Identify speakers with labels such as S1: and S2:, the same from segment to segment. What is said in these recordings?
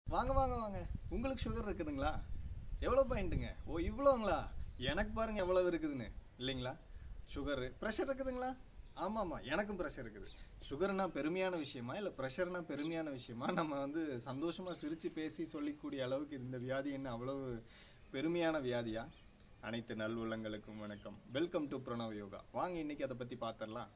S1: வாங்க வாங்க வாங்க உங்களுக்கு சுகர் இருக்குதுங்களா எவ்வளோ பாயிண்ட்டுங்க ஓ இவ்வளோங்களா எனக்கு பாருங்க எவ்வளவு இருக்குதுன்னு இல்லைங்களா சுகரு ப்ரெஷர் இருக்குதுங்களா ஆமாம் ஆமாம் எனக்கும் ப்ரெஷர் இருக்குது சுகர்னா பெருமையான விஷயமா இல்லை ப்ரெஷர்னா பெருமையான விஷயமா நம்ம வந்து சந்தோஷமாக சிரித்து பேசி சொல்லிக்கூடிய அளவுக்கு இந்த வியாதி என்ன அவ்வளவு பெருமையான வியாதியா அனைத்து நல்வுள்ளங்களுக்கும் வணக்கம் வெல்கம் டு பிரணவ் யோகா வாங்க இன்னைக்கு அதை பற்றி பார்த்துடலாம்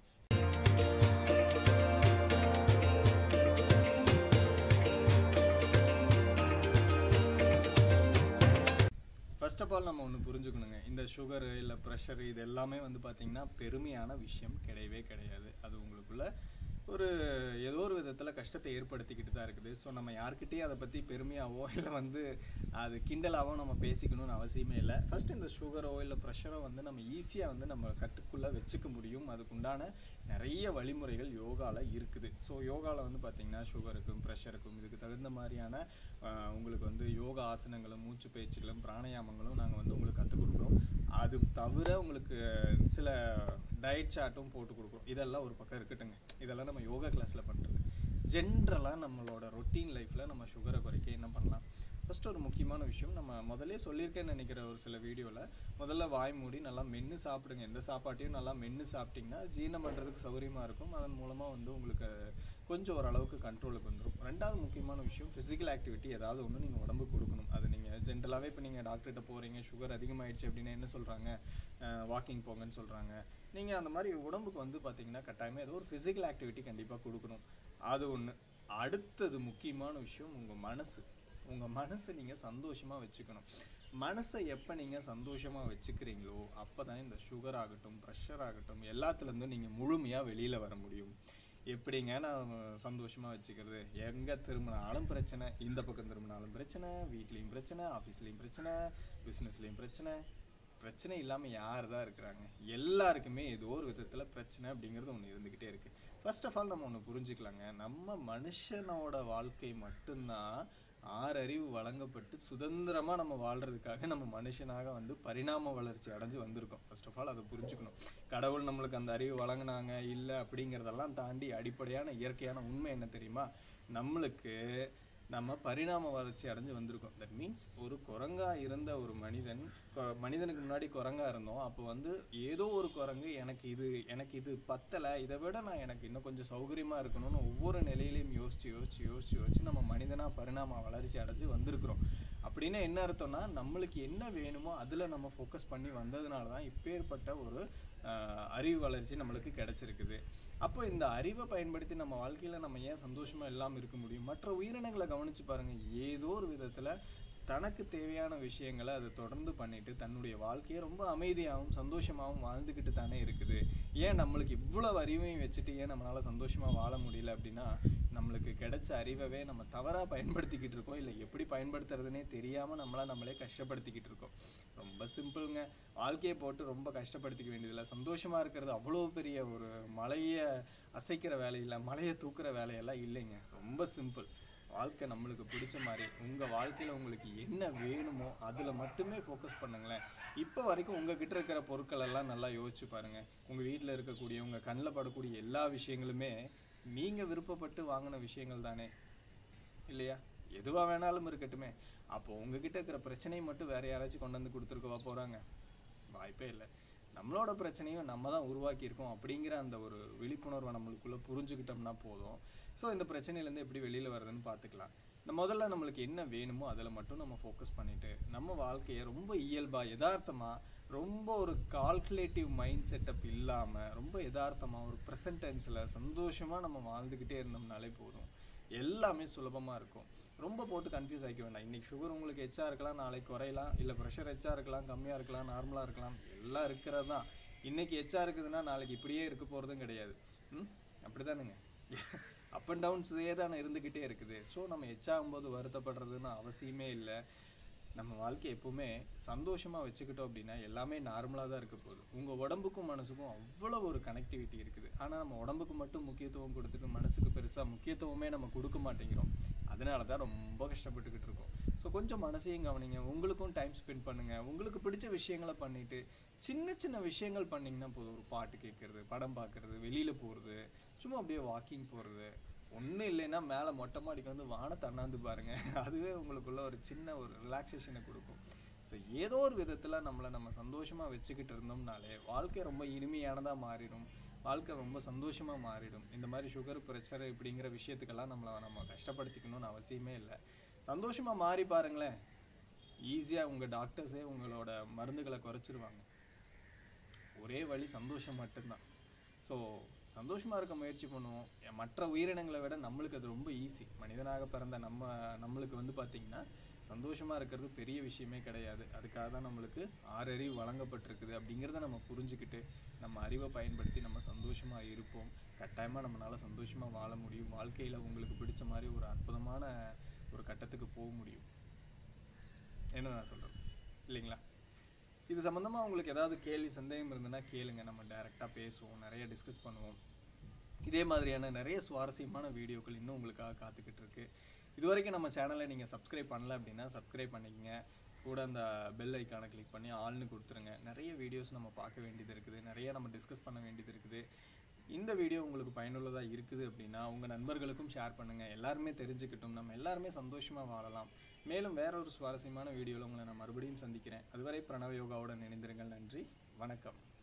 S1: ஃபர்ஸ்ட் ஆஃப் ஆல் நம்ம ஒன்று புரிஞ்சுக்கணுங்க இந்த சுகரு இல்லை ப்ரெஷரு இது எல்லாமே வந்து பார்த்திங்கன்னா பெருமையான விஷயம் கிடையவே கிடையாது அது உங்களுக்குள்ள ஒரு ஏதோ ஒரு விதத்தில் கஷ்டத்தை ஏற்படுத்திக்கிட்டு தான் இருக்குது ஸோ நம்ம யார்கிட்டயும் அதை பற்றி பெருமையாவோ இல்லை வந்து அது கிண்டலாவோ நம்ம பேசிக்கணும்னு அவசியமே இல்லை ஃபர்ஸ்ட் இந்த சுகரோ இல்லை ப்ரெஷரோ வந்து நம்ம ஈஸியாக வந்து நம்ம கட்டுக்குள்ளே வச்சுக்க முடியும் அதுக்குண்டான நிறைய வழிமுறைகள் யோகாவில் இருக்குது ஸோ யோகாவில் வந்து பார்த்திங்கன்னா சுகருக்கும் ப்ரெஷருக்கும் இதுக்கு தகுந்த மாதிரியான ஆஹ், உங்களுக்கு வந்து யோகா ஆசனங்களும் மூச்சு பயிற்சிகளும் பிராணாயாமங்களும் நாங்கள் வந்து உங்களுக்கு கற்றுக் கொடுக்குறோம் அது தவிர உங்களுக்கு சில டயட் சார்ட்டும் போட்டு கொடுக்குறோம் இதெல்லாம் ஒரு பக்கம் இருக்கட்டுங்க இதெல்லாம் நம்ம யோகா கிளாஸில் பண்ணுறது ஜென்ரலாக நம்மளோட ரொட்டீன் லைஃப்பில் நம்ம சுகரை குறைக்க என்ன பண்ணலாம் ஃபர்ஸ்ட் ஒரு முக்கியமான விஷயம் நம்ம முதல்ல சொல்லியிருக்கேன்னு நினைக்கிற ஒரு சில வீடியோவில் முதல்ல வாய் மூடி நல்லா மென்று சாப்பிடுங்க எந்த சாப்பாட்டையும் நல்லா மென்று சாப்பிட்டிங்கன்னா ஜீரணம் பண்ணுறதுக்கு சௌகரியமாக இருக்கும் அதன் மூலமாக வந்து உங்களுக்கு கொஞ்சம் ஓரளவுக்கு கண்ட்ரோலுக்கு வந்துடும் ரெண்டாவது முக்கியமான விஷயம் ஃபிசிக்கல் ஆக்டிவிட்டி ஏதாவது ஒன்று நீங்கள் உடம்புக்கு கொடுக்கணும் அது நீங்கள் ஜென்ரலாகவே இப்போ நீங்கள் டாக்டர்கிட்ட போகிறீங்க சுகர் அதிகமாயிடுச்சு அப்படின்னா என்ன சொல்கிறாங்க வாக்கிங் போங்கன்னு சொல்கிறாங்க நீங்கள் அந்த மாதிரி உடம்புக்கு வந்து பார்த்தீங்கன்னா கட்டாயமாக ஏதோ ஒரு ஃபிசிக்கல் ஆக்டிவிட்டி கண்டிப்பாக கொடுக்கணும் அது ஒன்று அடுத்தது முக்கியமான விஷயம் உங்கள் மனசு உங்கள் மனசை நீங்கள் சந்தோஷமாக வச்சுக்கணும் மனசை எப்போ நீங்கள் சந்தோஷமாக வச்சுக்கிறீங்களோ அப்போ தான் இந்த சுகர் ஆகட்டும் ப்ரெஷர் ஆகட்டும் எல்லாத்துலேருந்தும் நீங்கள் முழுமையாக வெளியில் வர முடியும் எப்படிங்க நான் சந்தோஷமாக வச்சுக்கிறது எங்கே திரும்பினாலும் பிரச்சனை இந்த பக்கம் திரும்பினாலும் பிரச்சனை வீட்லேயும் பிரச்சனை ஆஃபீஸ்லேயும் பிரச்சனை பிஸ்னஸ்லேயும் பிரச்சனை பிரச்சனை இல்லாமல் யார் தான் இருக்கிறாங்க எல்லாருக்குமே ஏதோ ஒரு விதத்தில் பிரச்சனை அப்படிங்கிறது ஒன்று இருந்துக்கிட்டே இருக்குது ஃபர்ஸ்ட் ஆஃப் ஆல் நம்ம ஒன்று புரிஞ்சுக்கலாங்க நம்ம மனுஷனோட வாழ்க்கை மட்டும்தான் ஆறறிவு வழங்கப்பட்டு சுதந்திரமாக நம்ம வாழ்றதுக்காக நம்ம மனுஷனாக வந்து பரிணாம வளர்ச்சி அடைஞ்சு வந்திருக்கோம் ஃபர்ஸ்ட் ஆஃப் ஆல் அதை புரிஞ்சுக்கணும் கடவுள் நம்மளுக்கு அந்த அறிவு வழங்கினாங்க இல்லை அப்படிங்கிறதெல்லாம் தாண்டி அடிப்படையான இயற்கையான உண்மை என்ன தெரியுமா நம்மளுக்கு நம்ம பரிணாம வளர்ச்சி அடைஞ்சு வந்திருக்கோம் தட் மீன்ஸ் ஒரு குரங்கா இருந்த ஒரு மனிதன் கொ- மனிதனுக்கு முன்னாடி குரங்கா இருந்தோம் அப்போ வந்து ஏதோ ஒரு குரங்கு எனக்கு இது எனக்கு இது பத்தலை இதை விட நான் எனக்கு இன்னும் கொஞ்சம் சௌகரியமா இருக்கணும்னு ஒவ்வொரு நிலையிலையும் யோசிச்சு யோசிச்சு யோசிச்சு யோசிச்சு நம்ம மனிதனா பரிணாம வளர்ச்சி அடைஞ்சு வந்திருக்கிறோம் அப்படின்னு என்ன அர்த்தம்னா நம்மளுக்கு என்ன வேணுமோ அதுல நம்ம ஃபோக்கஸ் பண்ணி வந்ததுனால தான் இப்பேற்பட்ட ஒரு ஆஹ், அறிவு வளர்ச்சி நம்மளுக்கு கிடைச்சிருக்குது அப்போ இந்த அறிவை பயன்படுத்தி நம்ம வாழ்க்கையில நம்ம ஏன் சந்தோஷமா இல்லாம இருக்க முடியும் மற்ற உயிரினங்களை கவனிச்சு பாருங்க ஏதோ ஒரு விதத்துல தனக்கு தேவையான விஷயங்களை அதை தொடர்ந்து பண்ணிட்டு தன்னுடைய வாழ்க்கையை ரொம்ப அமைதியாகவும் சந்தோஷமாகவும் வாழ்ந்துக்கிட்டு தானே இருக்குது ஏன் நம்மளுக்கு இவ்வளவு அறிவையும் வச்சுட்டு ஏன் நம்மளால சந்தோஷமா வாழ முடியல அப்படின்னா நம்மளுக்கு கிடைச்ச அறிவவே நம்ம தவறா பயன்படுத்திக்கிட்டு இருக்கோம் இல்லை எப்படி பயன்படுத்துறதுனே தெரியாம நம்மளா நம்மளே கஷ்டப்படுத்திக்கிட்டு இருக்கோம் ரொம்ப சிம்பிளுங்க வாழ்க்கையை போட்டு ரொம்ப கஷ்டப்படுத்திக்க வேண்டியதில்லை சந்தோஷமா இருக்கிறது அவ்வளோ பெரிய ஒரு மலையை அசைக்கிற வேலையில்லை மலையை தூக்குற வேலையெல்லாம் இல்லைங்க ரொம்ப சிம்பிள் வாழ்க்கை நம்மளுக்கு பிடிச்ச மாதிரி உங்கள் வாழ்க்கையில் உங்களுக்கு என்ன வேணுமோ அதில் மட்டுமே ஃபோக்கஸ் பண்ணுங்களேன் இப்போ வரைக்கும் உங்ககிட்ட இருக்கிற பொருட்கள் எல்லாம் நல்லா யோசிச்சு பாருங்க உங்கள் வீட்டில் இருக்கக்கூடிய உங்கள் கண்ணில் படக்கூடிய எல்லா விஷயங்களுமே நீங்கள் விருப்பப்பட்டு வாங்கின விஷயங்கள் தானே இல்லையா எதுவா வேணாலும் இருக்கட்டுமே அப்போ உங்ககிட்ட இருக்கிற பிரச்சனையை மட்டும் வேற யாராச்சும் கொண்டு வந்து கொடுத்துருக்கவா போறாங்க வாய்ப்பே இல்லை நம்மளோட பிரச்சனையும் நம்ம தான் உருவாக்கியிருக்கோம் அப்படிங்கிற அந்த ஒரு விழிப்புணர்வை நம்மளுக்குள்ள புரிஞ்சுக்கிட்டோம்னா போதும் ஸோ இந்த பிரச்சனையிலேருந்து எப்படி வெளியில வருதுன்னு பார்த்துக்கலாம் நம்ம முதல்ல நம்மளுக்கு என்ன வேணுமோ அதில் மட்டும் நம்ம ஃபோக்கஸ் பண்ணிட்டு நம்ம வாழ்க்கையை ரொம்ப இயல்பா யதார்த்தமா ரொம்ப ஒரு கால்குலேட்டிவ் மைண்ட் செட்டப் இல்லாம ரொம்ப யதார்த்தமா ஒரு ப்ரெசன்ட் டென்ஸில் சந்தோஷமா நம்ம வாழ்ந்துக்கிட்டே இருந்தோம்னாலே போதும் எல்லாமே சுலபமா இருக்கும் ரொம்ப போட்டு கன்ஃபியூஸ் ஆகிக்க வேண்டாம் இன்னைக்கு சுகர் உங்களுக்கு எச்சா இருக்கலாம் நாளைக்கு குறையலாம் இல்லை ப்ரெஷர் எச்சா இருக்கலாம் கம்மியா இருக்கலாம் நார்மலா இருக்கலாம் எல்லாம் இருக்கிறது தான் இன்னைக்கு எச்சா இருக்குதுன்னா நாளைக்கு இப்படியே இருக்க போறதும் கிடையாது ம் அப்படிதானுங்க அப் அண்ட் டவுன்ஸே தானே இருந்துக்கிட்டே இருக்குது ஸோ நம்ம எச்சாகும்போது வருத்தப்படுறதுன்னு அவசியமே இல்லை நம்ம வாழ்க்கை எப்பவுமே சந்தோஷமா வச்சுக்கிட்டோம் அப்படின்னா எல்லாமே நார்மலாக தான் இருக்க போகுது உங்க உடம்புக்கும் மனசுக்கும் அவ்வளோ ஒரு கனெக்டிவிட்டி இருக்குது ஆனா நம்ம உடம்புக்கு மட்டும் முக்கியத்துவம் கொடுத்துட்டு மனசுக்கு பெருசா முக்கியத்துவமே நம்ம கொடுக்க மாட்டேங்கிறோம் அதனால தான் ரொம்ப கஷ்டப்பட்டுக்கிட்டு இருக்கோம் ஸோ கொஞ்சம் மனசையும் கவனிங்க உங்களுக்கும் டைம் ஸ்பெண்ட் பண்ணுங்க உங்களுக்கு பிடிச்ச விஷயங்களை பண்ணிட்டு சின்ன சின்ன விஷயங்கள் பண்ணீங்கன்னா போதும் ஒரு பாட்டு கேட்கறது படம் பார்க்கறது வெளியில போறது சும்மா அப்படியே வாக்கிங் போறது ஒன்றும் இல்லைன்னா மேலே மொட்டை மாடிக்கு வந்து வானத்தை அண்ணாந்து பாருங்க அதுவே உங்களுக்குள்ள ஒரு சின்ன ஒரு ரிலாக்ஸேஷனை கொடுக்கும் ஸோ ஏதோ ஒரு விதத்தில் நம்மளை நம்ம சந்தோஷமாக வச்சுக்கிட்டு இருந்தோம்னாலே வாழ்க்கை ரொம்ப இனிமையானதாக மாறிடும் வாழ்க்கை ரொம்ப சந்தோஷமாக மாறிடும் இந்த மாதிரி சுகர் ப்ரெஷர் இப்படிங்கிற விஷயத்துக்கெல்லாம் நம்மளை நம்ம கஷ்டப்படுத்திக்கணும்னு அவசியமே இல்லை சந்தோஷமாக மாறி பாருங்களேன் ஈஸியாக உங்கள் டாக்டர்ஸே உங்களோட மருந்துகளை குறைச்சிருவாங்க ஒரே வழி சந்தோஷம் மட்டும்தான் ஸோ சந்தோஷமாக இருக்க முயற்சி பண்ணுவோம் எ- மற்ற உயிரினங்களை விட நம்மளுக்கு அது ரொம்ப ஈஸி மனிதனாக பிறந்த நம்ம நம்மளுக்கு வந்து பார்த்திங்கன்னா சந்தோஷமாக இருக்கிறது பெரிய விஷயமே கிடையாது அதுக்காக தான் நம்மளுக்கு ஆறறிவு வழங்கப்பட்டிருக்குது அப்படிங்கிறத நம்ம புரிஞ்சுக்கிட்டு நம்ம அறிவை பயன்படுத்தி நம்ம சந்தோஷமாக இருப்போம் கட்டாயமாக நம்மளால் சந்தோஷமாக வாழ முடியும் வாழ்க்கையில் உங்களுக்கு பிடிச்ச மாதிரி ஒரு அற்புதமான ஒரு கட்டத்துக்கு போக முடியும் என்ன நான் சொல்கிறது இல்லைங்களா இது சம்மந்தமாக உங்களுக்கு ஏதாவது கேள்வி சந்தேகம் இருந்ததுன்னா கேளுங்க நம்ம டைரெக்டாக பேசுவோம் நிறைய டிஸ்கஸ் பண்ணுவோம் இதே மாதிரியான நிறைய சுவாரஸ்யமான வீடியோக்கள் இன்னும் உங்களுக்காக காத்துக்கிட்டு இருக்கு இது வரைக்கும் நம்ம சேனலை நீங்கள் சப்ஸ்கிரைப் பண்ணல அப்படின்னா சப்ஸ்கிரைப் பண்ணிக்கங்க கூட அந்த பெல் ஐக்கானை கிளிக் பண்ணி ஆள்னு கொடுத்துருங்க நிறைய வீடியோஸ் நம்ம பார்க்க வேண்டியது இருக்குது நிறைய நம்ம டிஸ்கஸ் பண்ண வேண்டியது இருக்குது இந்த வீடியோ உங்களுக்கு பயனுள்ளதாக இருக்குது அப்படின்னா உங்கள் நண்பர்களுக்கும் ஷேர் பண்ணுங்கள் எல்லாருமே தெரிஞ்சுக்கிட்டும் நம்ம எல்லாருமே சந்தோஷமாக வாழலாம் மேலும் வேற ஒரு சுவாரஸ்யமான வீடியோவில் உங்களை நான் மறுபடியும் சந்திக்கிறேன் அதுவரை பிரணவ யோகாவுடன் இணைந்திருங்கள் நன்றி வணக்கம்